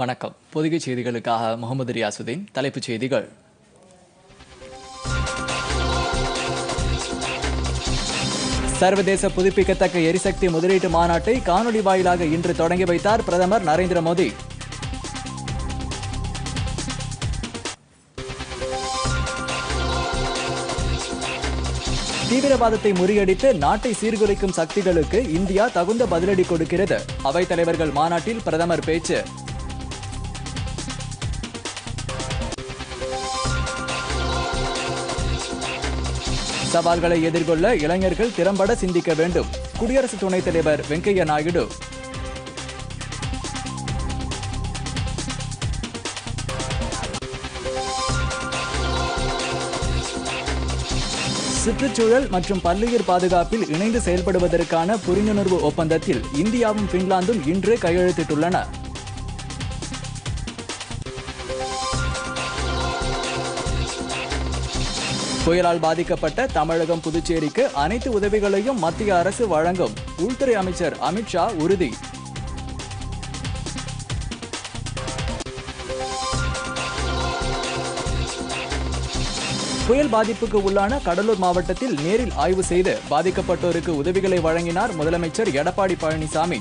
வணக்கம் பொதிகை செய்திகளுக்காக முகமது ரியாசுதீன் தலைப்புச் செய்திகள் சர்வதேச புதுப்பிக்கத்தக்க எரிசக்தி முதலீட்டு மாநாட்டை காணொலி வாயிலாக இன்று தொடங்கி வைத்தார் பிரதமர் நரேந்திர மோடி தீவிரவாதத்தை முறியடித்து நாட்டை சீர்குலைக்கும் சக்திகளுக்கு இந்தியா தகுந்த பதிலடி கொடுக்கிறது அவைத் தலைவர்கள் மாநாட்டில் பிரதமர் பேச்சு சவால்களை எதிர்கொள்ள இளைஞர்கள் திறம்பட சிந்திக்க வேண்டும் குடியரசு துணைத் தலைவர் வெங்கையா நாயுடு சுற்றுச்சூழல் மற்றும் பல்லுயிர் பாதுகாப்பில் இணைந்து செயல்படுவதற்கான புரிந்துணர்வு ஒப்பந்தத்தில் இந்தியாவும் பின்லாந்தும் இன்று கையெழுத்திட்டுள்ளன புயலால் பாதிக்கப்பட்ட தமிழகம் புதுச்சேரிக்கு அனைத்து உதவிகளையும் மத்திய அரசு வழங்கும் உள்துறை அமைச்சர் அமித்ஷா உறுதி புயல் பாதிப்புக்கு உள்ளான கடலூர் மாவட்டத்தில் நேரில் ஆய்வு செய்து பாதிக்கப்பட்டோருக்கு உதவிகளை வழங்கினார் முதலமைச்சர் எடப்பாடி பழனிசாமி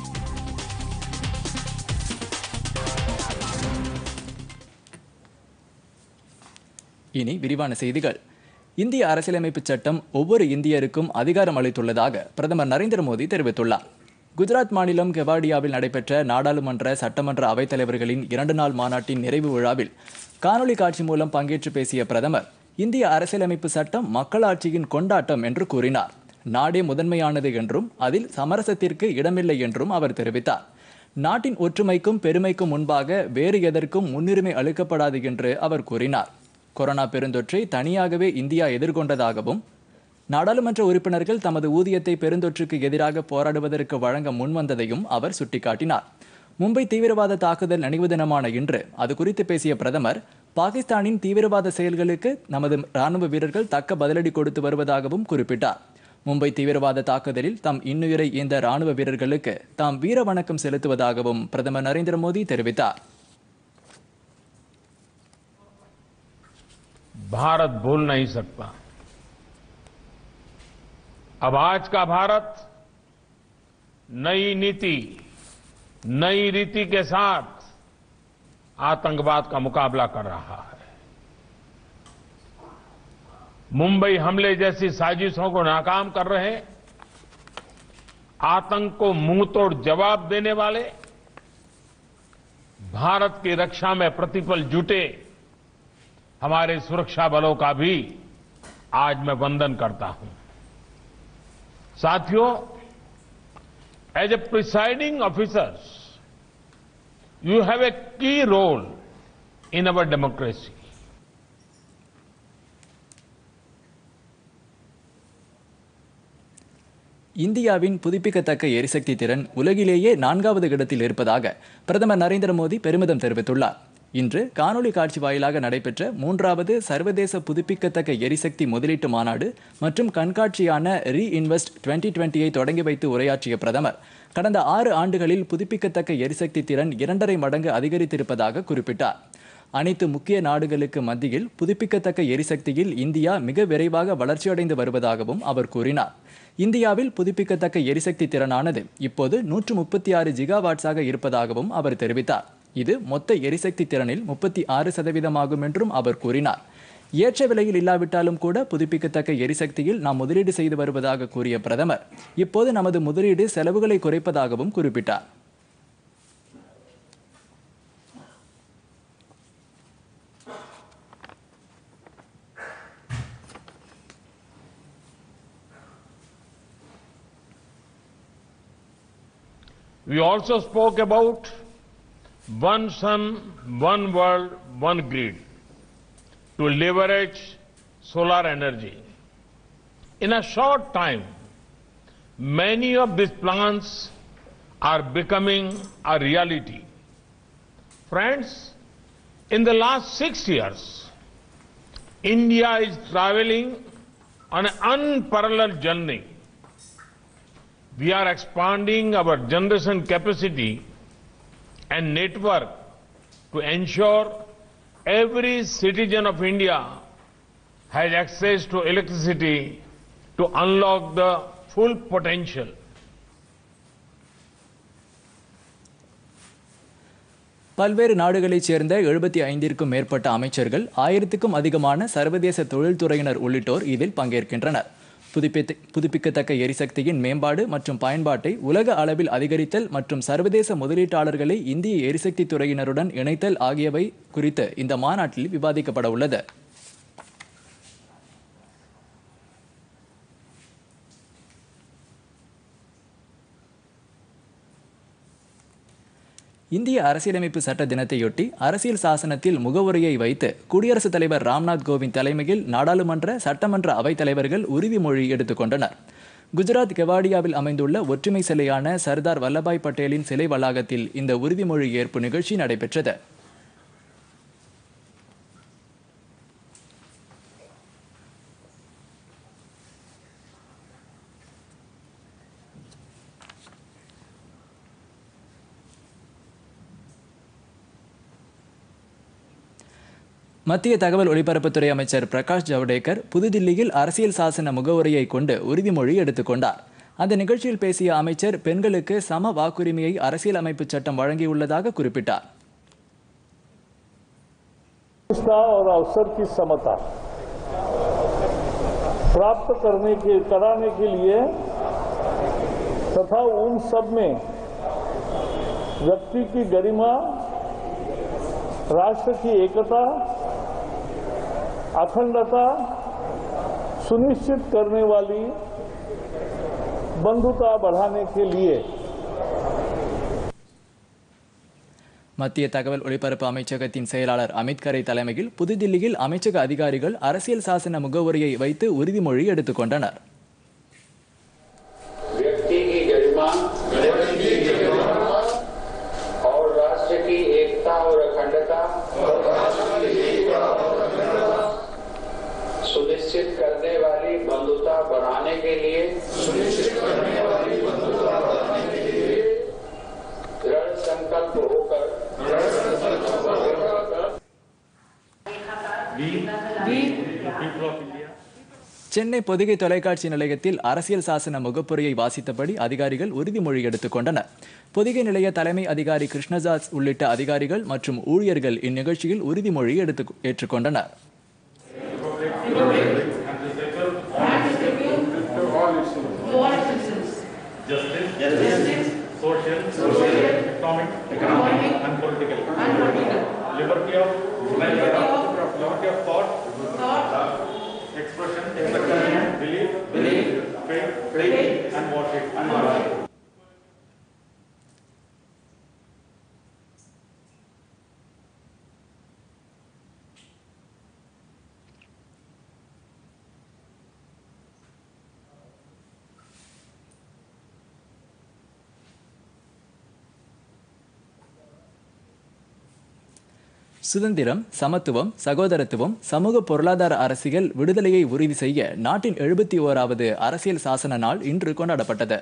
இனி விரிவான செய்திகள் இந்திய அரசியலமைப்பு சட்டம் ஒவ்வொரு இந்தியருக்கும் அதிகாரம் அளித்துள்ளதாக பிரதமர் நரேந்திர மோடி தெரிவித்துள்ளார் குஜராத் மாநிலம் கெவாடியாவில் நடைபெற்ற நாடாளுமன்ற சட்டமன்ற அவைத்தலைவர்களின் இரண்டு நாள் மாநாட்டின் நிறைவு விழாவில் காணொலி காட்சி மூலம் பங்கேற்று பேசிய பிரதமர் இந்திய அரசியலமைப்பு சட்டம் மக்களாட்சியின் கொண்டாட்டம் என்று கூறினார் நாடே முதன்மையானது என்றும் அதில் சமரசத்திற்கு இடமில்லை என்றும் அவர் தெரிவித்தார் நாட்டின் ஒற்றுமைக்கும் பெருமைக்கும் முன்பாக வேறு எதற்கும் முன்னுரிமை அளிக்கப்படாது என்று அவர் கூறினார் கொரோனா பெருந்தொற்றை தனியாகவே இந்தியா எதிர்கொண்டதாகவும் நாடாளுமன்ற உறுப்பினர்கள் தமது ஊதியத்தை பெருந்தொற்றுக்கு எதிராக போராடுவதற்கு வழங்க முன்வந்ததையும் அவர் சுட்டிக்காட்டினார் மும்பை தீவிரவாத தாக்குதல் நினைவு தினமான இன்று அது குறித்து பேசிய பிரதமர் பாகிஸ்தானின் தீவிரவாத செயல்களுக்கு நமது ராணுவ வீரர்கள் தக்க பதிலடி கொடுத்து வருவதாகவும் குறிப்பிட்டார் மும்பை தீவிரவாத தாக்குதலில் தம் இன்னுயிரை ஈந்த ராணுவ வீரர்களுக்கு தாம் வீர வணக்கம் செலுத்துவதாகவும் பிரதமர் நரேந்திர மோடி தெரிவித்தார் भारत भूल नहीं सकता अब आज का भारत नई नीति नई रीति के साथ आतंकवाद का मुकाबला कर रहा है मुंबई हमले जैसी साजिशों को नाकाम कर रहे आतंक को मुंह तोड़ जवाब देने वाले भारत की रक्षा में प्रतिपल जुटे हमारे सुरक्षा बलों का भी आज मैं वंदन करता हूं साथियों as a presiding officers you have a key role in our democracy இந்தியாவின் புதுப்பிக்கத்தக்க எரிசக்தி திறன் உலகிலேயே நான்காவது இடத்தில் இருப்பதாக பிரதமர் நரேந்திர மோடி பெருமிதம் தெரிவித்துள்ளார் இன்று காணொலி காட்சி வாயிலாக நடைபெற்ற மூன்றாவது சர்வதேச புதுப்பிக்கத்தக்க எரிசக்தி முதலீட்டு மாநாடு மற்றும் கண்காட்சியான ரீ இன்வெஸ்ட் டுவெண்ட்டி டுவெண்ட்டியை தொடங்கி வைத்து உரையாற்றிய பிரதமர் கடந்த ஆறு ஆண்டுகளில் புதுப்பிக்கத்தக்க எரிசக்தி திறன் இரண்டரை மடங்கு அதிகரித்திருப்பதாக குறிப்பிட்டார் அனைத்து முக்கிய நாடுகளுக்கு மத்தியில் புதுப்பிக்கத்தக்க எரிசக்தியில் இந்தியா மிக விரைவாக வளர்ச்சியடைந்து வருவதாகவும் அவர் கூறினார் இந்தியாவில் புதுப்பிக்கத்தக்க எரிசக்தி திறனானது இப்போது நூற்று முப்பத்தி ஆறு ஜிகாவாட்ஸாக இருப்பதாகவும் அவர் தெரிவித்தார் இது மொத்த எரிசக்தி திறனில் முப்பத்தி ஆறு சதவீதமாகும் என்றும் அவர் கூறினார் ஏற்ற விலையில் இல்லாவிட்டாலும் கூட புதுப்பிக்கத்தக்க எரிசக்தியில் நாம் முதலீடு செய்து வருவதாக கூறிய பிரதமர் இப்போது நமது முதலீடு செலவுகளை குறைப்பதாகவும் குறிப்பிட்டார் We also spoke about one sun, one world, one grid to leverage solar energy. In a short time, many of these plans are becoming a reality. Friends, in the last six years, India is traveling on an unparalleled journey. We are expanding our generation capacity and network to ensure every citizen of India has access to electricity to unlock the full potential பல்வேறு நாடுகளைச் சேர்ந்த எழுபத்தி ஐந்திற்கும் மேற்பட்ட அமைச்சர்கள் ஆயிரத்துக்கும் அதிகமான சர்வதேச தொழில்துறையினர் உள்ளிட்டோர் இதில் பங்கேற்கின்றனர் புதுப்பித்த புதுப்பிக்கத்தக்க எரிசக்தியின் மேம்பாடு மற்றும் பயன்பாட்டை உலக அளவில் அதிகரித்தல் மற்றும் சர்வதேச முதலீட்டாளர்களை இந்திய எரிசக்தி துறையினருடன் இணைத்தல் ஆகியவை குறித்து இந்த மாநாட்டில் விவாதிக்கப்பட உள்ளது இந்திய அரசியலமைப்பு சட்ட தினத்தையொட்டி அரசியல் சாசனத்தில் முகவுரையை வைத்து குடியரசுத் தலைவர் ராம்நாத் கோவிந்த் தலைமையில் நாடாளுமன்ற சட்டமன்ற அவைத் தலைவர்கள் உறுதிமொழி எடுத்துக்கொண்டனர் குஜராத் கெவாடியாவில் அமைந்துள்ள ஒற்றுமை சிலையான சர்தார் வல்லபாய் பட்டேலின் சிலை வளாகத்தில் இந்த உறுதிமொழி ஏற்பு நிகழ்ச்சி நடைபெற்றது மத்திய தகவல் ஒலிபரப்புத்துறை அமைச்சர் பிரகாஷ் ஜவடேகர் புதுதில்லியில் அரசியல் சாசன முகவுரையை கொண்டு உறுதிமொழி எடுத்துக்கொண்டார் அந்த நிகழ்ச்சியில் பேசிய அமைச்சர் பெண்களுக்கு சம வாக்குரிமையை அரசியல் அமைப்பு சட்டம் வழங்கியுள்ளதாக குறிப்பிட்டார் प्रतिष्ठा और अवसर की समता प्राप्त करने के कराने के लिए तथा उन सब में व्यक्ति की गरिमा राष्ट्र की एकता अखंडता सुनिश्चित करने वाली बंधुता बढ़ाने के लिए மத்திய தகவல் ஒலிபரப்பு அமைச்சகத்தின் செயலாளர் அமித் கரே தலைமையில் புதுதில்லியில் அமைச்சக அதிகாரிகள் அரசியல் சாசன முகவுரையை வைத்து உறுதிமொழி எடுத்துக்கொண்டனர் व्यक्ति की गरिमा और राष्ट्र की एकता और अखंडता सुनिश्चित करने वाली बंधुता बढ़ाने के लिए दृढ़ संकल्प होकर சென்னை பொதிகை தொலைக்காட்சி நிலையத்தில் அரசியல் சாசன முகப்புரையை வாசித்தபடி அதிகாரிகள் உறுதிமொழி எடுத்துக்கொண்டனர் பொதிகை நிலைய தலைமை அதிகாரி கிருஷ்ணதாஸ் உள்ளிட்ட அதிகாரிகள் மற்றும் ஊழியர்கள் இந்நிகழ்ச்சியில் உறுதிமொழி எடுத்து ஏற்றுக்கொண்டனர் economic, and political. Liberty of liberty of thought, expression, belief, faith, and worship. சுதந்திரம் சமத்துவம் சகோதரத்துவம் சமூக பொருளாதார அரசியல் விடுதலையை உறுதி செய்ய நாட்டின் எழுபத்தி ஓராவது அரசியல் சாசன நாள் இன்று கொண்டாடப்பட்டது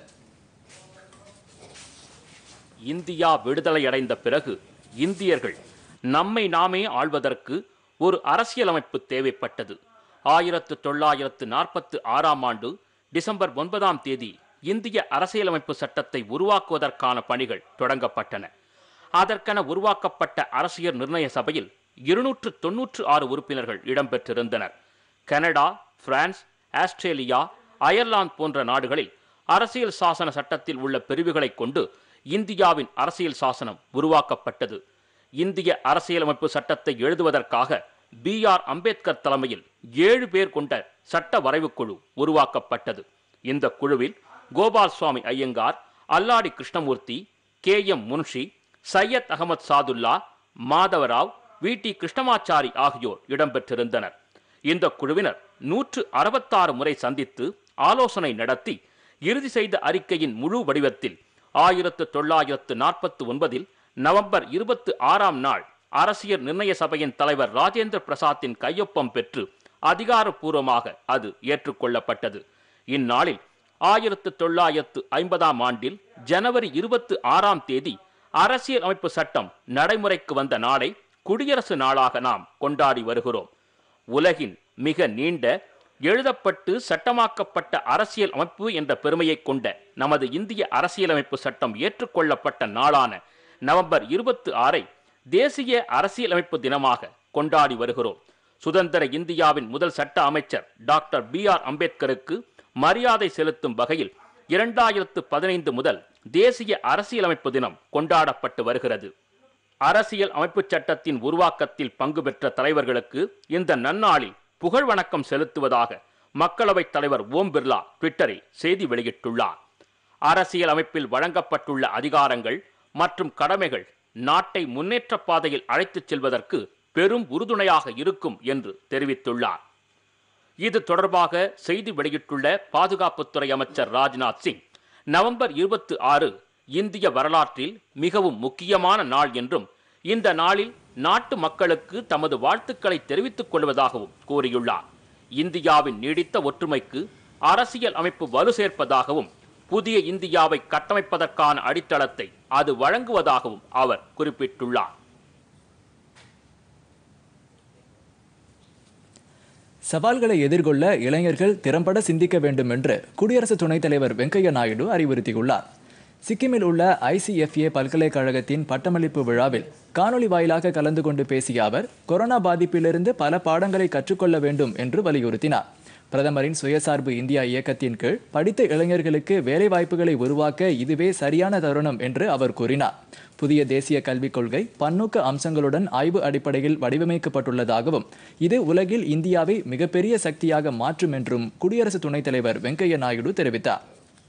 இந்தியா விடுதலையடைந்த பிறகு இந்தியர்கள் நம்மை நாமே ஆள்வதற்கு ஒரு அரசியலமைப்பு தேவைப்பட்டது ஆயிரத்து தொள்ளாயிரத்து நாற்பத்து ஆறாம் ஆண்டு டிசம்பர் ஒன்பதாம் தேதி இந்திய அரசியலமைப்பு சட்டத்தை உருவாக்குவதற்கான பணிகள் தொடங்கப்பட்டன அதற்கென உருவாக்கப்பட்ட அரசியல் நிர்ணய சபையில் இருநூற்று தொன்னூற்று ஆறு உறுப்பினர்கள் இடம்பெற்றிருந்தனர் கனடா பிரான்ஸ் ஆஸ்திரேலியா அயர்லாந்து போன்ற நாடுகளில் அரசியல் சாசன சட்டத்தில் உள்ள பிரிவுகளைக் கொண்டு இந்தியாவின் அரசியல் சாசனம் உருவாக்கப்பட்டது இந்திய அரசியலமைப்பு சட்டத்தை எழுதுவதற்காக பி ஆர் அம்பேத்கர் தலைமையில் ஏழு பேர் கொண்ட சட்ட வரைவுக்குழு உருவாக்கப்பட்டது இந்த குழுவில் Gopalaswami Ayyangar Alladi Krishnamurthy K M Munshi Syed Ahmed Saadulla Madhavrao V T Krishnamachari ஆகியோர் இடம்பெற்றிருந்தனர் இந்த குழுவினர் நூற்று அறுபத்தாறு முறை சந்தித்து ஆலோசனை நடத்தி இறுதி செய்த அறிக்கையின் முழு வடிவத்தில் ஆயிரத்து தொள்ளாயிரத்து நாற்பத்தி ஒன்பதில் நவம்பர் இருபத்தி ஆறாம் நாள் அரசியல் நிர்ணய சபையின் தலைவர் ராஜேந்திர பிரசாத்தின் கையொப்பம் பெற்று அதிகாரப்பூர்வமாக அது ஏற்றுக்கொள்ளப்பட்டது இந்நாளில் ஆயிரத்து தொள்ளாயிரத்து ஐம்பதாம் ஆண்டில் ஜனவரி இருபத்தி ஆறாம் தேதி அரசியல் அமைப்பு சட்டம் நடைமுறைக்கு வந்த நாளை குடியரசு நாளாக நாம் கொண்டாடி வருகிறோம் உலகின் மிக நீண்ட எழுதப்பட்டு சட்டமாக்கப்பட்ட அரசியல் அமைப்பு என்ற பெருமையை கொண்ட நமது இந்திய அரசியலமைப்பு சட்டம் ஏற்றுக்கொள்ளப்பட்ட நாளான நவம்பர் இருபத்தி ஆறை தேசிய அரசியலமைப்பு தினமாக கொண்டாடி வருகிறோம் சுதந்திர இந்தியாவின் முதல் சட்ட அமைச்சர் டாக்டர் பி ஆர் அம்பேத்கருக்கு மரியாதை செலுத்தும் வகையில் இரண்டாயிரத்து பதினைந்து முதல் தேசிய அரசியலமைப்பு தினம் கொண்டாடப்பட்டு வருகிறது அரசியல் அமைப்புச் சட்டத்தின் உருவாக்கத்தில் பங்கு பெற்ற தலைவர்களுக்கு இந்த நன்னாளில் புகழ் வணக்கம் செலுத்துவதாக மக்களவைத் தலைவர் ஓம் பிர்லா ட்விட்டரில் செய்தி வெளியிட்டுள்ளார் அரசியல் அமைப்பில் வழங்கப்பட்டுள்ள அதிகாரங்கள் மற்றும் கடமைகள் நாட்டை முன்னேற்ற பாதையில் அழைத்துச் செல்வதற்கு பெரும் உறுதுணையாக இருக்கும் என்று தெரிவித்துள்ளார் இது தொடர்பாக செய்தி வெளியிட்டுள்ள பாதுகாப்புத்துறை அமைச்சர் ராஜ்நாத் சிங் நவம்பர் இருபத்தி ஆறு இந்திய வரலாற்றில் மிகவும் முக்கியமான நாள் என்றும் இந்த நாளில் நாட்டு மக்களுக்கு தமது வாழ்த்துக்களை தெரிவித்துக் கொள்வதாகவும் கூறியுள்ளார் இந்தியாவின் நீடித்த ஒற்றுமைக்கு அரசியல் அமைப்பு வலு சேர்ப்பதாகவும் புதிய இந்தியாவை கட்டமைப்பதற்கான அடித்தளத்தை அது வழங்குவதாகவும் அவர் குறிப்பிட்டுள்ளார் சவால்களை எதிர்கொள்ள இளைஞர்கள் திறம்பட சிந்திக்க வேண்டும் என்று குடியரசு துணைத் தலைவர் வெங்கையா நாயுடு அறிவுறுத்தியுள்ளார் சிக்கிமில் உள்ள ஐசிஎஃப்ஏ பல்கலைக்கழகத்தின் பட்டமளிப்பு விழாவில் காணொலி வாயிலாக கலந்து கொண்டு பேசிய அவர் கொரோனா பாதிப்பிலிருந்து பல பாடங்களை கற்றுக்கொள்ள வேண்டும் என்று வலியுறுத்தினார் பிரதமரின் சுயசார்பு இந்தியா இயக்கத்தின் கீழ் படித்த இளைஞர்களுக்கு வேலைவாய்ப்புகளை உருவாக்க இதுவே சரியான தருணம் என்று அவர் கூறினார் புதிய தேசிய கல்விக் கொள்கை பன்னோக்கு அம்சங்களுடன் ஆய்வு அடிப்படையில் வடிவமைக்கப்பட்டுள்ளதாகவும் இது உலகில் இந்தியாவை மிகப்பெரிய சக்தியாக மாற்றும் என்றும் குடியரசு துணைத் தலைவர் வெங்கையா நாயுடு தெரிவித்தார்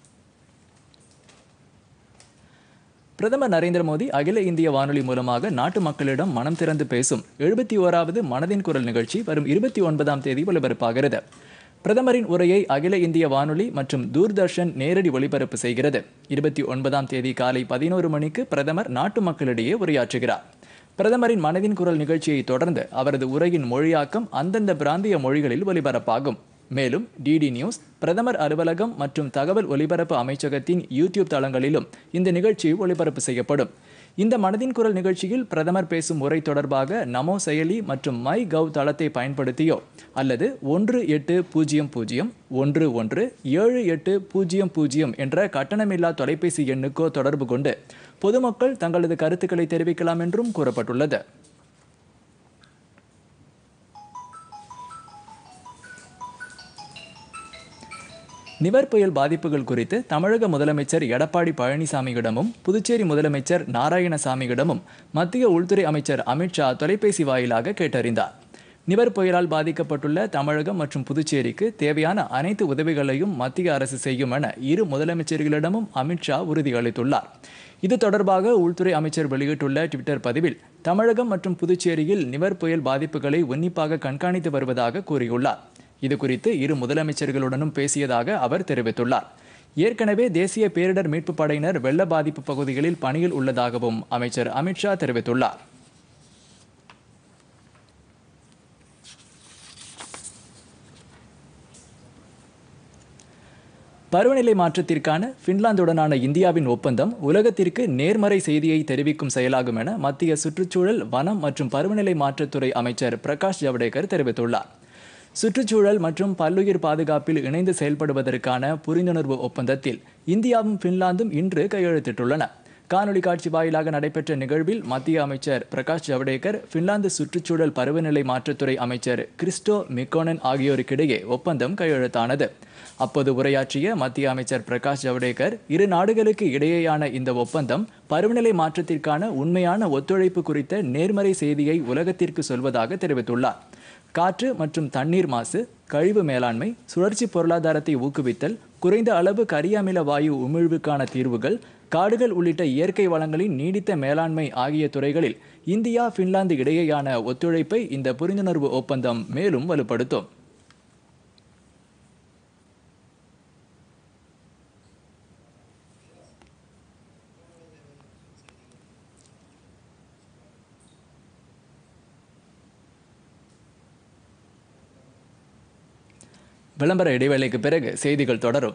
பிரதமர் நரேந்திர மோடி அகில இந்திய வானொலி மூலமாக நாட்டு மக்களிடம் மனம் திறந்து பேசும் எழுபத்தி ஓராவது மனதின் குரல் நிகழ்ச்சி வரும் இருபத்தி ஒன்பதாம் தேதி ஒலிபரப்பாகிறது பிரதமரின் உரையை அகில இந்திய வானொலி மற்றும் தூர்தர்ஷன் நேரடி ஒளிபரப்பு செய்கிறது இருபத்தி ஒன்பதாம் தேதி காலை பதினோரு மணிக்கு பிரதமர் நாட்டு மக்களிடையே உரையாற்றுகிறார் பிரதமரின் மனதின் குரல் நிகழ்ச்சியை தொடர்ந்து அவரது உரையின் மொழியாக்கம் அந்தந்த பிராந்திய மொழிகளில் ஒலிபரப்பாகும் மேலும் டிடி நியூஸ் பிரதமர் அலுவலகம் மற்றும் தகவல் ஒலிபரப்பு அமைச்சகத்தின் யூடியூப் தளங்களிலும் இந்த நிகழ்ச்சி ஒளிபரப்பு செய்யப்படும் இந்த மனதின் குரல் நிகழ்ச்சியில் பிரதமர் பேசும் உரை தொடர்பாக நமோ செயலி மற்றும் மை கவ் தளத்தை பயன்படுத்தியோ அல்லது ஒன்று எட்டு பூஜ்ஜியம் பூஜ்ஜியம் ஒன்று ஒன்று ஏழு எட்டு பூஜ்ஜியம் பூஜ்ஜியம் என்ற கட்டணமில்லா தொலைபேசி எண்ணுக்கோ தொடர்பு கொண்டு பொதுமக்கள் தங்களது கருத்துக்களை தெரிவிக்கலாம் என்றும் கூறப்பட்டுள்ளது நிவர் புயல் பாதிப்புகள் குறித்து தமிழக முதலமைச்சர் எடப்பாடி பழனிசாமியிடமும் புதுச்சேரி முதலமைச்சர் நாராயணசாமியிடமும் மத்திய உள்துறை அமைச்சர் அமித்ஷா தொலைபேசி வாயிலாக கேட்டறிந்தார் நிவர் புயலால் பாதிக்கப்பட்டுள்ள தமிழகம் மற்றும் புதுச்சேரிக்கு தேவையான அனைத்து உதவிகளையும் மத்திய அரசு செய்யும் என இரு முதலமைச்சர்களிடமும் அமித்ஷா உறுதியளித்துள்ளார் இது தொடர்பாக உள்துறை அமைச்சர் வெளியிட்டுள்ள ட்விட்டர் பதிவில் தமிழகம் மற்றும் புதுச்சேரியில் நிவர் புயல் பாதிப்புகளை உன்னிப்பாக கண்காணித்து வருவதாக கூறியுள்ளார் இது குறித்து இரு முதலமைச்சர்களுடனும் பேசியதாக அவர் தெரிவித்துள்ளார் ஏற்கனவே தேசிய பேரிடர் மீட்புப் படையினர் வெள்ள பாதிப்பு பகுதிகளில் பணியில் உள்ளதாகவும் அமைச்சர் அமித்ஷா தெரிவித்துள்ளார் பருவநிலை மாற்றத்திற்கான பின்லாந்துடனான இந்தியாவின் ஒப்பந்தம் உலகத்திற்கு நேர்மறை செய்தியை தெரிவிக்கும் செயலாகும் என மத்திய சுற்றுச்சூழல் வனம் மற்றும் பருவநிலை மாற்றத்துறை அமைச்சர் பிரகாஷ் ஜவடேகர் தெரிவித்துள்ளார் சுற்றுச்சூழல் மற்றும் பல்லுயிர் பாதுகாப்பில் இணைந்து செயல்படுவதற்கான புரிந்துணர்வு ஒப்பந்தத்தில் இந்தியாவும் பின்லாந்தும் இன்று கையெழுத்திட்டுள்ளன காணொலி காட்சி வாயிலாக நடைபெற்ற நிகழ்வில் மத்திய அமைச்சர் பிரகாஷ் ஜவடேகர் பின்லாந்து சுற்றுச்சூழல் பருவநிலை மாற்றத்துறை அமைச்சர் கிறிஸ்டோ மிக்கோனன் ஆகியோருக்கிடையே ஒப்பந்தம் கையெழுத்தானது அப்போது உரையாற்றிய மத்திய அமைச்சர் பிரகாஷ் ஜவடேகர் இரு நாடுகளுக்கு இடையேயான இந்த ஒப்பந்தம் பருவநிலை மாற்றத்திற்கான உண்மையான ஒத்துழைப்பு குறித்த நேர்மறை செய்தியை உலகத்திற்கு சொல்வதாக தெரிவித்துள்ளார் காற்று மற்றும் தண்ணீர் மாசு கழிவு மேலாண்மை சுழற்சி பொருளாதாரத்தை ஊக்குவித்தல் குறைந்த அளவு கரியமில வாயு உமிழ்வுக்கான தீர்வுகள் காடுகள் உள்ளிட்ட இயற்கை வளங்களின் நீடித்த மேலாண்மை ஆகிய துறைகளில் இந்தியா பின்லாந்து இடையேயான ஒத்துழைப்பை இந்த புரிந்துணர்வு ஒப்பந்தம் மேலும் வலுப்படுத்தும் விளம்பர இடைவேளைக்கு பிறகு செய்திகள் தொடரும்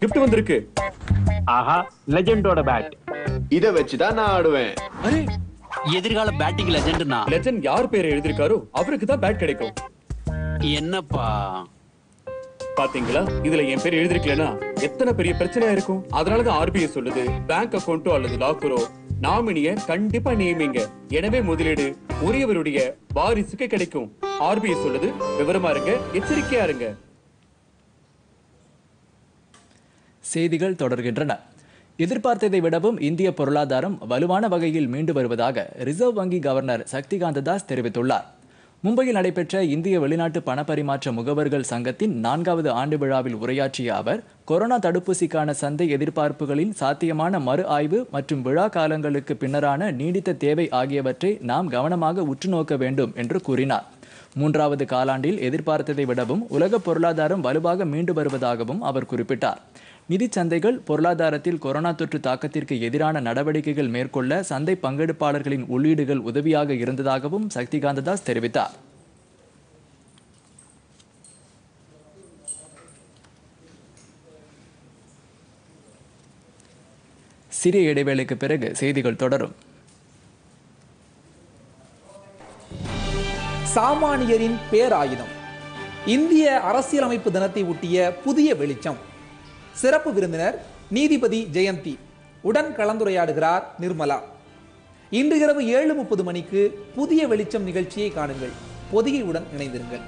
gift வந்திருக்கு ஆஹா லெஜெண்டோட பேட் இத வச்சுதான் நான் ஆடுவேன் அரே எதிர்கால பேட்டிங் லெஜெண்ட்னா லெஜண்ட் யார் பேர் எழுதிருக்காரோ அவருக்கு தான் பேட் கிடைக்கும் என்னப்பா பாத்தீங்களா இதுல என் பேர் எழுதிருக்கலனா எத்தனை பெரிய பிரச்சனையா இருக்கும் அதனாலதான் ஆர்பிஐ சொல்லுது பேங்க் அக்கவுண்டோ அல்லது லாக்கரோ நாமினிய கண்டிப்பா நியமிங்க எனவே முதலீடு உரியவருடைய வாரிசுக்கு கிடைக்கும் ஆர்பிஐ சொல்லுது விவரமா இருங்க எச்சரிக்கையா இருங்க செய்திகள் தொடர்கின்றன எதிர்பார்த்ததை விடவும் இந்திய பொருளாதாரம் வலுவான வகையில் மீண்டு வருவதாக ரிசர்வ் வங்கி கவர்னர் சக்திகாந்த தாஸ் தெரிவித்துள்ளார் மும்பையில் நடைபெற்ற இந்திய வெளிநாட்டு பணப்பரிமாற்ற முகவர்கள் சங்கத்தின் நான்காவது ஆண்டு விழாவில் உரையாற்றிய அவர் கொரோனா தடுப்பூசிக்கான சந்தை எதிர்பார்ப்புகளின் சாத்தியமான மறு ஆய்வு மற்றும் விழா காலங்களுக்கு பின்னரான நீடித்த தேவை ஆகியவற்றை நாம் கவனமாக உற்று நோக்க வேண்டும் என்று கூறினார் மூன்றாவது காலாண்டில் எதிர்பார்த்ததை விடவும் உலக பொருளாதாரம் வலுவாக மீண்டு வருவதாகவும் அவர் குறிப்பிட்டார் நிதிச் சந்தைகள் பொருளாதாரத்தில் கொரோனா தொற்று தாக்கத்திற்கு எதிரான நடவடிக்கைகள் மேற்கொள்ள சந்தை பங்கெடுப்பாளர்களின் உள்ளீடுகள் உதவியாக இருந்ததாகவும் சக்திகாந்த தாஸ் தெரிவித்தார் சிறிய இடைவேளைக்கு பிறகு செய்திகள் தொடரும் சாமானியரின் பேராயுதம் இந்திய அரசியலமைப்பு தினத்தை ஒட்டிய புதிய வெளிச்சம் சிறப்பு விருந்தினர் நீதிபதி ஜெயந்தி உடன் கலந்துரையாடுகிறார் நிர்மலா இன்று இரவு ஏழு முப்பது மணிக்கு புதிய வெளிச்சம் நிகழ்ச்சியை காணுங்கள் பொதிகையுடன் இணைந்திருங்கள்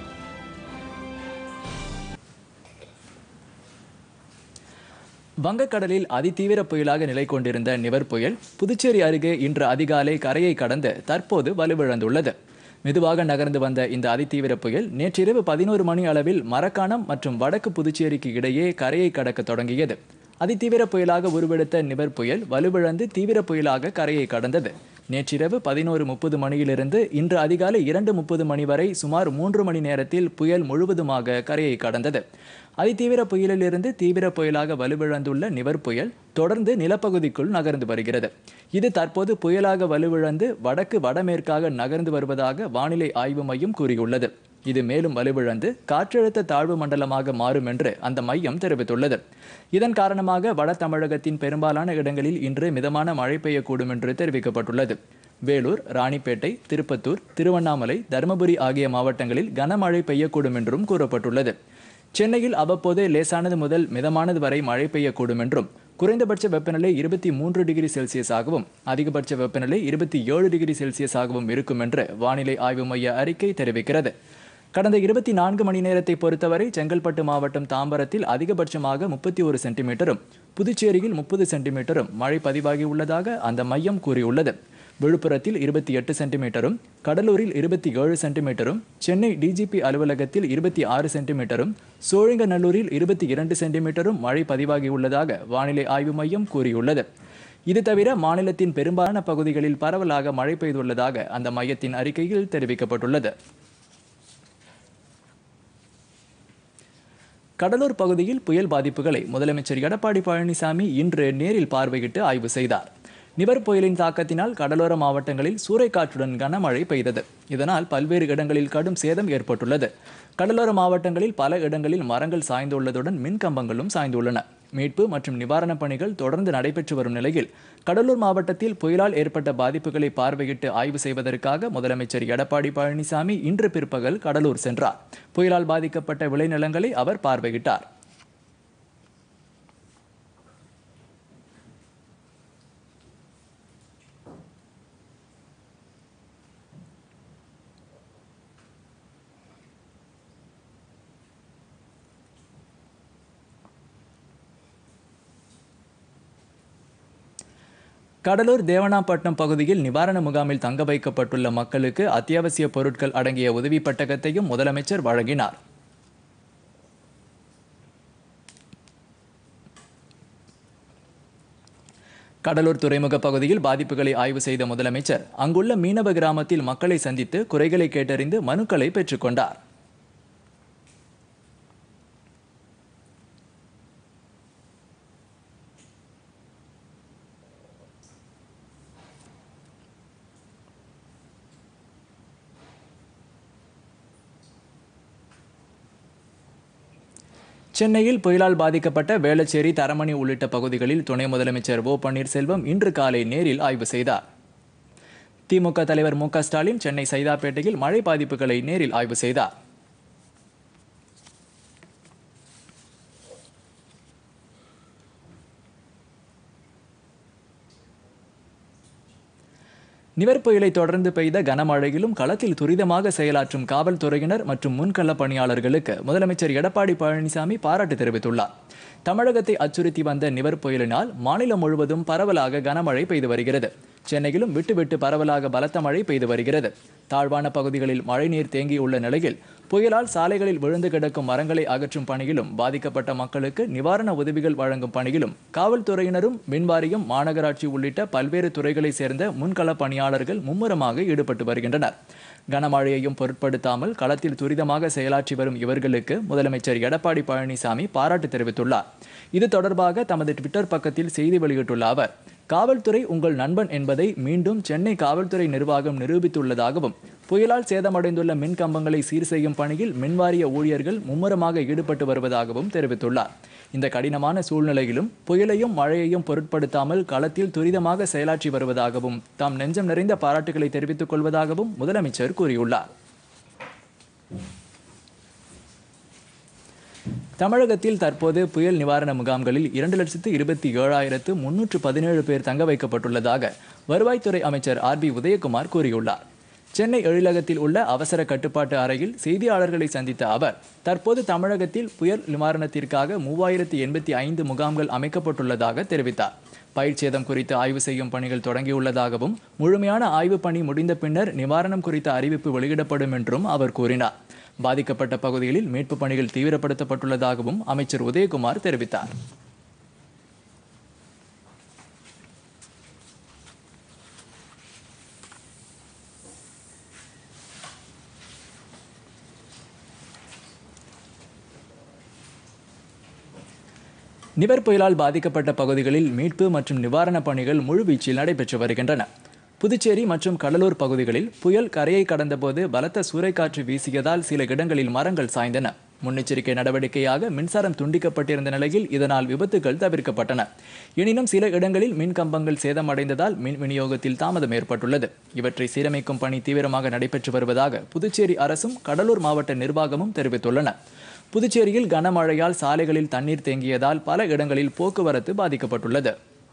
வங்கக்கடலில் அதிதீவிர புயலாக நிலை கொண்டிருந்த நிவர் புயல் புதுச்சேரி அருகே இன்று அதிகாலை கரையை கடந்து தற்போது வலுவிழந்துள்ளது மெதுவாக நகர்ந்து வந்த இந்த அதிதீவிர புயல் நேற்றிரவு பதினோரு மணி அளவில் மரக்காணம் மற்றும் வடக்கு புதுச்சேரிக்கு இடையே கரையை கடக்க தொடங்கியது அதிதீவிர புயலாக உருவெடுத்த நிவர் புயல் வலுவிழந்து தீவிர புயலாக கரையை கடந்தது நேற்றிரவு பதினோரு முப்பது மணியிலிருந்து இன்று அதிகாலை இரண்டு முப்பது மணி வரை சுமார் மூன்று மணி நேரத்தில் புயல் முழுவதுமாக கரையை கடந்தது அதிதீவிர புயலிலிருந்து தீவிர புயலாக வலுவிழந்துள்ள நிவர் புயல் தொடர்ந்து நிலப்பகுதிக்குள் நகர்ந்து வருகிறது இது தற்போது புயலாக வலுவிழந்து வடக்கு வடமேற்காக நகர்ந்து வருவதாக வானிலை ஆய்வு மையம் கூறியுள்ளது இது மேலும் வலுவிழந்து காற்றழுத்த தாழ்வு மண்டலமாக மாறும் என்று அந்த மையம் தெரிவித்துள்ளது இதன் காரணமாக வட தமிழகத்தின் பெரும்பாலான இடங்களில் இன்று மிதமான மழை பெய்யக்கூடும் என்று தெரிவிக்கப்பட்டுள்ளது வேலூர் ராணிப்பேட்டை திருப்பத்தூர் திருவண்ணாமலை தருமபுரி ஆகிய மாவட்டங்களில் கனமழை பெய்யக்கூடும் என்றும் கூறப்பட்டுள்ளது சென்னையில் அவ்வப்போது லேசானது முதல் மிதமானது வரை மழை பெய்யக்கூடும் என்றும் குறைந்தபட்ச வெப்பநிலை இருபத்தி மூன்று டிகிரி செல்சியஸாகவும் அதிகபட்ச வெப்பநிலை இருபத்தி ஏழு டிகிரி செல்சியஸாகவும் இருக்கும் என்று வானிலை ஆய்வு மைய அறிக்கை தெரிவிக்கிறது கடந்த இருபத்தி நான்கு மணி நேரத்தை பொறுத்தவரை செங்கல்பட்டு மாவட்டம் தாம்பரத்தில் அதிகபட்சமாக முப்பத்தி ஒரு சென்டிமீட்டரும் புதுச்சேரியில் முப்பது சென்டிமீட்டரும் மழை பதிவாகியுள்ளதாக அந்த மையம் கூறியுள்ளது விழுப்புரத்தில் இருபத்தி எட்டு சென்டிமீட்டரும் கடலூரில் இருபத்தி ஏழு சென்டிமீட்டரும் சென்னை டிஜிபி அலுவலகத்தில் இருபத்தி ஆறு சென்டிமீட்டரும் சோழிங்கநல்லூரில் இருபத்தி இரண்டு சென்டிமீட்டரும் மழை பதிவாகியுள்ளதாக வானிலை ஆய்வு மையம் கூறியுள்ளது இது தவிர மாநிலத்தின் பெரும்பாலான பகுதிகளில் பரவலாக மழை பெய்துள்ளதாக அந்த மையத்தின் அறிக்கையில் தெரிவிக்கப்பட்டுள்ளது கடலூர் பகுதியில் புயல் பாதிப்புகளை முதலமைச்சர் எடப்பாடி பழனிசாமி இன்று நேரில் பார்வையிட்டு ஆய்வு செய்தார் நிவர் புயலின் தாக்கத்தினால் கடலோர மாவட்டங்களில் சூறைக்காற்றுடன் கனமழை பெய்தது இதனால் பல்வேறு இடங்களில் கடும் சேதம் ஏற்பட்டுள்ளது கடலோர மாவட்டங்களில் பல இடங்களில் மரங்கள் சாய்ந்துள்ளதுடன் மின் கம்பங்களும் சாய்ந்துள்ளன மீட்பு மற்றும் நிவாரணப் பணிகள் தொடர்ந்து நடைபெற்று வரும் நிலையில் கடலூர் மாவட்டத்தில் புயலால் ஏற்பட்ட பாதிப்புகளை பார்வையிட்டு ஆய்வு செய்வதற்காக முதலமைச்சர் எடப்பாடி பழனிசாமி இன்று பிற்பகல் கடலூர் சென்றார் புயலால் பாதிக்கப்பட்ட விளைநிலங்களை அவர் பார்வையிட்டார் கடலூர் தேவனாப்பட்டினம் பகுதியில் நிவாரண முகாமில் தங்க வைக்கப்பட்டுள்ள மக்களுக்கு அத்தியாவசிய பொருட்கள் அடங்கிய உதவி பட்டகத்தையும் முதலமைச்சர் வழங்கினார் கடலூர் துறைமுக பகுதியில் பாதிப்புகளை ஆய்வு செய்த முதலமைச்சர் அங்குள்ள மீனவ கிராமத்தில் மக்களை சந்தித்து குறைகளை கேட்டறிந்து மனுக்களை பெற்றுக்கொண்டார் சென்னையில் புயலால் பாதிக்கப்பட்ட வேளச்சேரி தரமணி உள்ளிட்ட பகுதிகளில் துணை முதலமைச்சர் ஓ பன்னீர்செல்வம் இன்று காலை நேரில் ஆய்வு செய்தார் திமுக தலைவர் மு க ஸ்டாலின் சென்னை சைதாப்பேட்டையில் மழை பாதிப்புகளை நேரில் ஆய்வு செய்தார் நிவர் புயலை தொடர்ந்து பெய்த கனமழையிலும் களத்தில் துரிதமாக செயலாற்றும் காவல்துறையினர் மற்றும் முன்கள பணியாளர்களுக்கு முதலமைச்சர் எடப்பாடி பழனிசாமி பாராட்டு தெரிவித்துள்ளார் தமிழகத்தை அச்சுறுத்தி வந்த நிவர் புயலினால் மாநிலம் முழுவதும் பரவலாக கனமழை பெய்து வருகிறது சென்னையிலும் விட்டு விட்டு பரவலாக பலத்த மழை பெய்து வருகிறது தாழ்வான பகுதிகளில் மழைநீர் தேங்கியுள்ள நிலையில் புயலால் சாலைகளில் விழுந்து கிடக்கும் மரங்களை அகற்றும் பணியிலும் பாதிக்கப்பட்ட மக்களுக்கு நிவாரண உதவிகள் வழங்கும் பணியிலும் காவல்துறையினரும் மின்வாரியம் மாநகராட்சி உள்ளிட்ட பல்வேறு துறைகளை சேர்ந்த முன்கள பணியாளர்கள் மும்முரமாக ஈடுபட்டு வருகின்றனர் கனமழையையும் பொருட்படுத்தாமல் களத்தில் துரிதமாக செயலாற்றி வரும் இவர்களுக்கு முதலமைச்சர் எடப்பாடி பழனிசாமி பாராட்டு தெரிவித்துள்ளார் இது தொடர்பாக தமது ட்விட்டர் பக்கத்தில் செய்தி வெளியிட்டுள்ள அவர் காவல்துறை உங்கள் நண்பன் என்பதை மீண்டும் சென்னை காவல்துறை நிர்வாகம் நிரூபித்துள்ளதாகவும் புயலால் சேதமடைந்துள்ள மின் கம்பங்களை சீர் செய்யும் பணியில் மின்வாரிய ஊழியர்கள் மும்முரமாக ஈடுபட்டு வருவதாகவும் தெரிவித்துள்ளார் இந்த கடினமான சூழ்நிலையிலும் புயலையும் மழையையும் பொருட்படுத்தாமல் களத்தில் துரிதமாக செயலாற்றி வருவதாகவும் தாம் நெஞ்சம் நிறைந்த பாராட்டுகளை தெரிவித்துக் கொள்வதாகவும் முதலமைச்சர் கூறியுள்ளார் தமிழகத்தில் தற்போது புயல் நிவாரண முகாம்களில் இரண்டு லட்சத்து இருபத்தி ஏழாயிரத்து முன்னூற்று பதினேழு பேர் தங்க வைக்கப்பட்டுள்ளதாக வருவாய்த்துறை அமைச்சர் ஆர் பி உதயகுமார் கூறியுள்ளார் சென்னை எழிலகத்தில் உள்ள அவசர கட்டுப்பாட்டு அறையில் செய்தியாளர்களை சந்தித்த அவர் தற்போது தமிழகத்தில் புயல் நிவாரணத்திற்காக மூவாயிரத்து எண்பத்தி ஐந்து முகாம்கள் அமைக்கப்பட்டுள்ளதாக தெரிவித்தார் பயிர்ச்சேதம் குறித்து ஆய்வு செய்யும் பணிகள் தொடங்கியுள்ளதாகவும் முழுமையான ஆய்வு பணி முடிந்த பின்னர் நிவாரணம் குறித்த அறிவிப்பு வெளியிடப்படும் என்றும் அவர் கூறினார் பாதிக்கப்பட்ட பகுதிகளில் மீட்பு பணிகள் தீவிரப்படுத்தப்பட்டுள்ளதாகவும் அமைச்சர் உதயகுமார் தெரிவித்தார் நிவர் புயலால் பாதிக்கப்பட்ட பகுதிகளில் மீட்பு மற்றும் நிவாரணப் பணிகள் முழுவீச்சில் நடைபெற்று வருகின்றன புதுச்சேரி மற்றும் கடலூர் பகுதிகளில் புயல் கரையை கடந்தபோது பலத்த சூறைக்காற்று வீசியதால் சில இடங்களில் மரங்கள் சாய்ந்தன முன்னெச்சரிக்கை நடவடிக்கையாக மின்சாரம் துண்டிக்கப்பட்டிருந்த நிலையில் இதனால் விபத்துகள் தவிர்க்கப்பட்டன எனினும் சில இடங்களில் மின் கம்பங்கள் சேதமடைந்ததால் மின் விநியோகத்தில் தாமதம் ஏற்பட்டுள்ளது இவற்றை சீரமைக்கும் பணி தீவிரமாக நடைபெற்று வருவதாக புதுச்சேரி அரசும் கடலூர் மாவட்ட நிர்வாகமும் தெரிவித்துள்ளன புதுச்சேரியில் கனமழையால் சாலைகளில் தண்ணீர் தேங்கியதால் பல இடங்களில் போக்குவரத்து பாதிக்கப்பட்டுள்ளது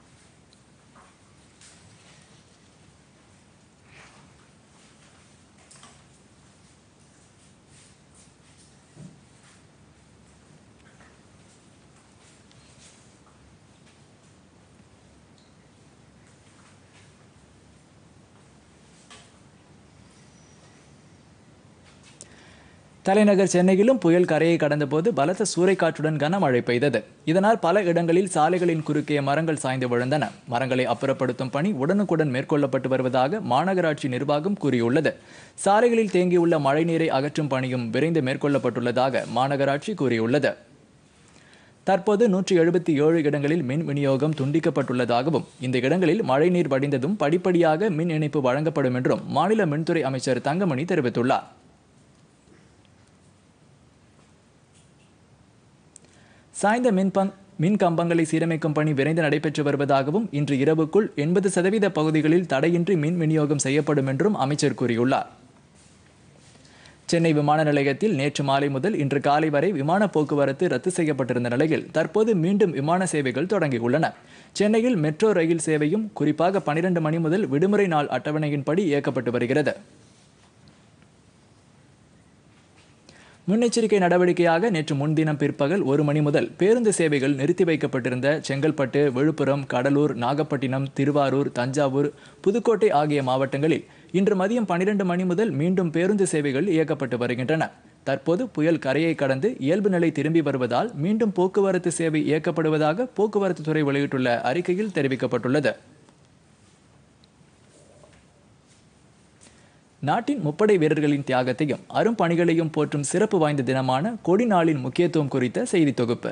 தலைநகர் சென்னையிலும் புயல் கரையை கடந்தபோது பலத்த சூறைக்காற்றுடன் கனமழை பெய்தது இதனால் பல இடங்களில் சாலைகளின் குறுக்கே மரங்கள் சாய்ந்து விழுந்தன மரங்களை அப்புறப்படுத்தும் பணி உடனுக்குடன் மேற்கொள்ளப்பட்டு வருவதாக மாநகராட்சி நிர்வாகம் கூறியுள்ளது சாலைகளில் தேங்கியுள்ள மழைநீரை அகற்றும் பணியும் விரைந்து மேற்கொள்ளப்பட்டுள்ளதாக மாநகராட்சி கூறியுள்ளது தற்போது நூற்றி எழுபத்தி ஏழு இடங்களில் மின் விநியோகம் துண்டிக்கப்பட்டுள்ளதாகவும் இந்த இடங்களில் மழைநீர் வடிந்ததும் படிப்படியாக மின் இணைப்பு வழங்கப்படும் என்றும் மாநில மின்துறை அமைச்சர் தங்கமணி தெரிவித்துள்ளார் சாய்ந்த மின்பங் மின் கம்பங்களை சீரமைக்கும் பணி விரைந்து நடைபெற்று வருவதாகவும் இன்று இரவுக்குள் எண்பது சதவீத பகுதிகளில் தடையின்றி மின் விநியோகம் செய்யப்படும் என்றும் அமைச்சர் கூறியுள்ளார் சென்னை விமான நிலையத்தில் நேற்று மாலை முதல் இன்று காலை வரை விமான போக்குவரத்து ரத்து செய்யப்பட்டிருந்த நிலையில் தற்போது மீண்டும் விமான சேவைகள் தொடங்கியுள்ளன சென்னையில் மெட்ரோ ரயில் சேவையும் குறிப்பாக பனிரெண்டு மணி முதல் விடுமுறை நாள் அட்டவணையின்படி இயக்கப்பட்டு வருகிறது முன்னெச்சரிக்கை நடவடிக்கையாக நேற்று முன்தினம் பிற்பகல் ஒரு மணி முதல் பேருந்து சேவைகள் நிறுத்தி வைக்கப்பட்டிருந்த செங்கல்பட்டு விழுப்புரம் கடலூர் நாகப்பட்டினம் திருவாரூர் தஞ்சாவூர் புதுக்கோட்டை ஆகிய மாவட்டங்களில் இன்று மதியம் பனிரெண்டு மணி முதல் மீண்டும் பேருந்து சேவைகள் இயக்கப்பட்டு வருகின்றன தற்போது புயல் கரையை கடந்து இயல்பு நிலை திரும்பி வருவதால் மீண்டும் போக்குவரத்து சேவை இயக்கப்படுவதாக போக்குவரத்து துறை வெளியிட்டுள்ள அறிக்கையில் தெரிவிக்கப்பட்டுள்ளது நாட்டின் முப்படை வீரர்களின் தியாகத்தையும் அரும்பணிகளையும் போற்றும் சிறப்பு வாய்ந்த தினமான கொடி நாளின் முக்கியத்துவம் குறித்த செய்தி தொகுப்பு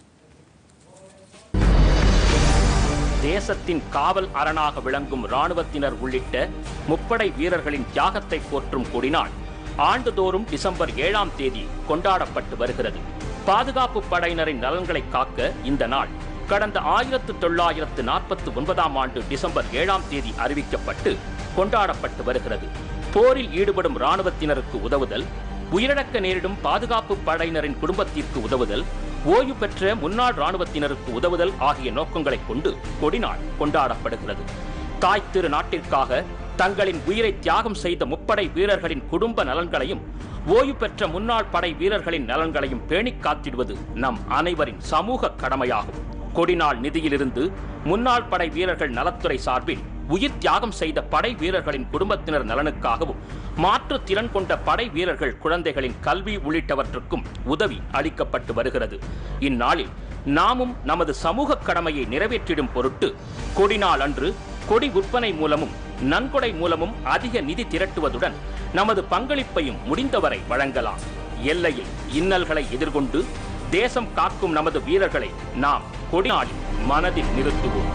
தேசத்தின் காவல் அரணாக விளங்கும் ராணுவத்தினர் உள்ளிட்ட முப்படை வீரர்களின் தியாகத்தை போற்றும் கொடிநாள் ஆண்டுதோறும் டிசம்பர் ஏழாம் தேதி கொண்டாடப்பட்டு வருகிறது பாதுகாப்பு படையினரின் நலன்களை காக்க இந்த நாள் கடந்த ஆயிரத்து தொள்ளாயிரத்து நாற்பத்தி ஒன்பதாம் ஆண்டு டிசம்பர் ஏழாம் தேதி அறிவிக்கப்பட்டு கொண்டாடப்பட்டு வருகிறது போரில் ஈடுபடும் இராணுவத்தினருக்கு உதவுதல் உயிரிழக்க நேரிடும் பாதுகாப்பு படையினரின் குடும்பத்திற்கு உதவுதல் ஓய்வு பெற்ற முன்னாள் இராணுவத்தினருக்கு உதவுதல் ஆகிய நோக்கங்களைக் கொண்டு கொடிநாள் கொண்டாடப்படுகிறது தாய் திரு நாட்டிற்காக தங்களின் உயிரை தியாகம் செய்த முப்படை வீரர்களின் குடும்ப நலன்களையும் ஓய்வு பெற்ற முன்னாள் படை வீரர்களின் நலன்களையும் பேணிக் காத்திடுவது நம் அனைவரின் சமூக கடமையாகும் கொடிநாள் நிதியிலிருந்து முன்னாள் படை வீரர்கள் நலத்துறை சார்பில் உயிர் தியாகம் செய்த படை வீரர்களின் குடும்பத்தினர் நலனுக்காகவும் மாற்று திறன் கொண்ட படை வீரர்கள் குழந்தைகளின் கல்வி உள்ளிட்டவற்றுக்கும் உதவி அளிக்கப்பட்டு வருகிறது இந்நாளில் நாமும் நமது சமூக கடமையை நிறைவேற்றிடும் பொருட்டு கொடிநாள் அன்று கொடி விற்பனை மூலமும் நன்கொடை மூலமும் அதிக நிதி திரட்டுவதுடன் நமது பங்களிப்பையும் முடிந்தவரை வழங்கலாம் எல்லையில் இன்னல்களை எதிர்கொண்டு தேசம் காக்கும் நமது வீரர்களை நாம் கொடிநாளில் மனதில் நிறுத்துவோம்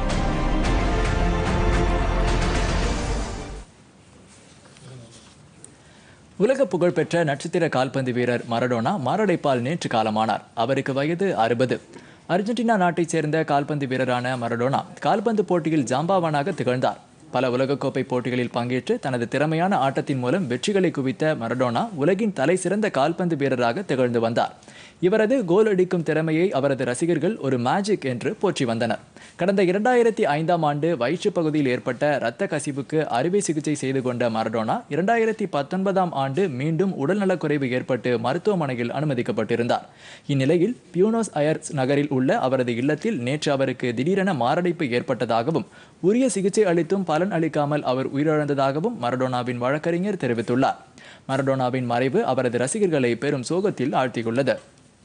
உலக புகழ்பெற்ற நட்சத்திர கால்பந்து வீரர் மரடோனா மாரடைப்பால் நேற்று காலமானார் அவருக்கு வயது அறுபது அர்ஜென்டினா நாட்டைச் சேர்ந்த கால்பந்து வீரரான மரடோனா கால்பந்து போட்டியில் ஜாம்பாவானாக திகழ்ந்தார் பல உலகக்கோப்பை போட்டிகளில் பங்கேற்று தனது திறமையான ஆட்டத்தின் மூலம் வெற்றிகளை குவித்த மரடோனா உலகின் தலை சிறந்த கால்பந்து வீரராக திகழ்ந்து வந்தார் இவரது கோல் அடிக்கும் திறமையை அவரது ரசிகர்கள் ஒரு மேஜிக் என்று போற்றி வந்தனர் கடந்த இரண்டாயிரத்தி ஐந்தாம் ஆண்டு வயிற்று பகுதியில் ஏற்பட்ட இரத்த கசிவுக்கு அறுவை சிகிச்சை செய்து கொண்ட மரடோனா இரண்டாயிரத்தி பத்தொன்பதாம் ஆண்டு மீண்டும் உடல்நலக்குறைவு ஏற்பட்டு மருத்துவமனையில் அனுமதிக்கப்பட்டிருந்தார் இந்நிலையில் பியூனோஸ் அயர்ஸ் நகரில் உள்ள அவரது இல்லத்தில் நேற்று அவருக்கு திடீரென மாரடைப்பு ஏற்பட்டதாகவும் உரிய சிகிச்சை அளித்தும் பலன் அளிக்காமல் அவர் உயிரிழந்ததாகவும் மரடோனாவின் வழக்கறிஞர் தெரிவித்துள்ளார் மரடோனாவின் மறைவு அவரது ரசிகர்களை பெரும் சோகத்தில் ஆழ்த்தியுள்ளது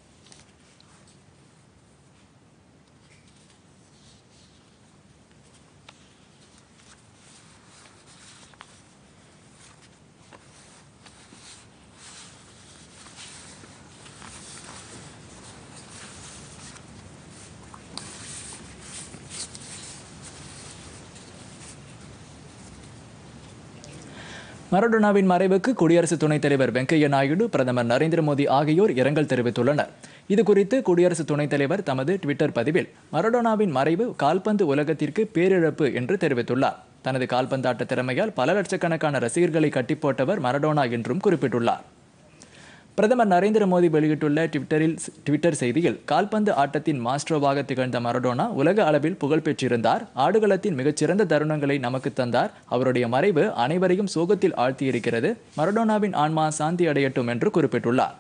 மரடோனாவின் மறைவுக்கு குடியரசு துணைத் தலைவர் வெங்கையா நாயுடு பிரதமர் நரேந்திர மோடி ஆகியோர் இரங்கல் தெரிவித்துள்ளனர் இது குறித்து குடியரசு துணைத் தலைவர் தமது ட்விட்டர் பதிவில் மரடோனாவின் மறைவு கால்பந்து உலகத்திற்கு பேரிழப்பு என்று தெரிவித்துள்ளார் தனது கால்பந்தாட்ட திறமையால் பல லட்சக்கணக்கான ரசிகர்களை கட்டிப்போட்டவர் மரடோனா என்றும் குறிப்பிட்டுள்ளார் பிரதமர் நரேந்திர மோடி வெளியிட்டுள்ள ட்விட்டரில் ட்விட்டர் செய்தியில் கால்பந்து ஆட்டத்தின் மாஸ்ட்ரோவாக திகழ்ந்த மரடோனா உலக அளவில் புகழ் பெற்றிருந்தார் ஆடுகளத்தின் மிகச்சிறந்த தருணங்களை நமக்கு தந்தார் அவருடைய மறைவு அனைவரையும் சோகத்தில் ஆழ்த்தியிருக்கிறது மரடோனாவின் ஆன்மா சாந்தி அடையட்டும் என்று குறிப்பிட்டுள்ளார்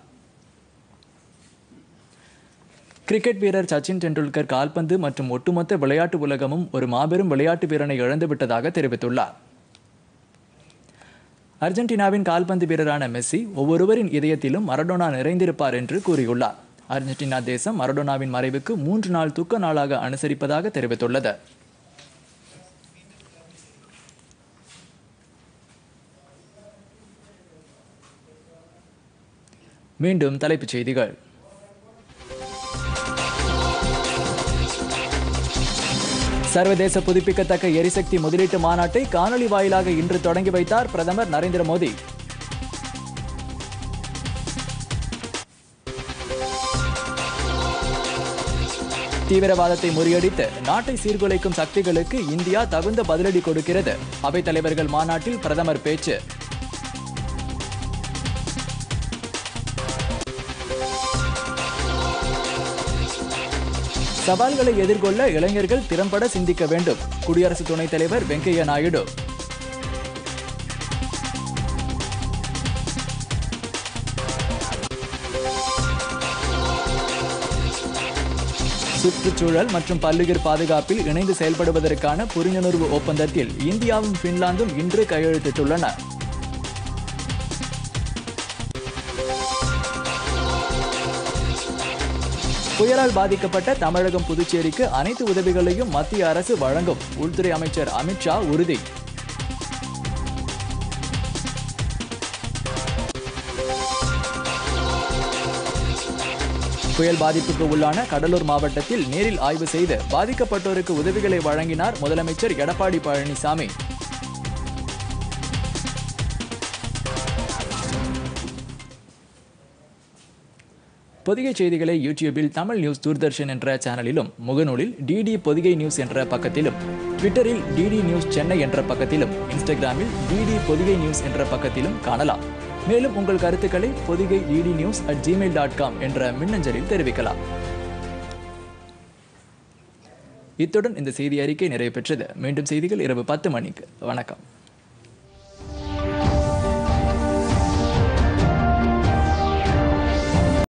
கிரிக்கெட் வீரர் சச்சின் டெண்டுல்கர் கால்பந்து மற்றும் ஒட்டுமொத்த விளையாட்டு உலகமும் ஒரு மாபெரும் விளையாட்டு வீரனை இழந்துவிட்டதாக தெரிவித்துள்ளார் அர்ஜென்டினாவின் கால்பந்து வீரரான மெஸ்ஸி ஒவ்வொருவரின் இதயத்திலும் மரடோனா நிறைந்திருப்பார் என்று கூறியுள்ளார் அர்ஜென்டினா தேசம் மரடோனாவின் மறைவுக்கு மூன்று நாள் துக்க நாளாக அனுசரிப்பதாக தெரிவித்துள்ளது மீண்டும் தலைப்புச் செய்திகள் சர்வதேச புதுப்பிக்கத்தக்க எரிசக்தி முதலீட்டு மாநாட்டை காணொலி வாயிலாக இன்று தொடங்கி வைத்தார் பிரதமர் நரேந்திர மோடி தீவிரவாதத்தை முறியடித்து நாட்டை சீர்குலைக்கும் சக்திகளுக்கு இந்தியா தகுந்த பதிலடி கொடுக்கிறது அவைத் தலைவர்கள் மாநாட்டில் பிரதமர் பேச்சு சவால்களை எதிர்கொள்ள இளைஞர்கள் திறம்பட சிந்திக்க வேண்டும் குடியரசு துணைத் தலைவர் வெங்கையா நாயுடு சுற்றுச்சூழல் மற்றும் பல்லுயிர் பாதுகாப்பில் இணைந்து செயல்படுவதற்கான புரிந்துணர்வு ஒப்பந்தத்தில் இந்தியாவும் பின்லாந்தும் இன்று கையெழுத்திட்டுள்ளன புயலால் பாதிக்கப்பட்ட தமிழகம் புதுச்சேரிக்கு அனைத்து உதவிகளையும் மத்திய அரசு வழங்கும் உள்துறை அமைச்சர் அமித்ஷா உறுதி புயல் பாதிப்புக்கு உள்ளான கடலூர் மாவட்டத்தில் நேரில் ஆய்வு செய்து பாதிக்கப்பட்டோருக்கு உதவிகளை வழங்கினார் முதலமைச்சர் எடப்பாடி பழனிசாமி பொதிகை செய்திகளை யூடியூபில் தமிழ் நியூஸ் தூர்தர்ஷன் என்ற சேனலிலும் முகநூலில் டிடி பொதிகை நியூஸ் என்ற பக்கத்திலும் ட்விட்டரில் டிடி நியூஸ் சென்னை என்ற பக்கத்திலும் இன்ஸ்டாகிராமில் டிடி பொதிகை நியூஸ் என்ற பக்கத்திலும் காணலாம் மேலும் உங்கள் கருத்துக்களை Podhigai DD news at Gmail dot com என்ற மின்னஞ்சலில் தெரிவிக்கலாம் இத்துடன் இந்த செய்தி அறிக்கை நிறைவு பெற்றது மீண்டும் செய்திகள் இரவு பத்து மணிக்கு வணக்கம்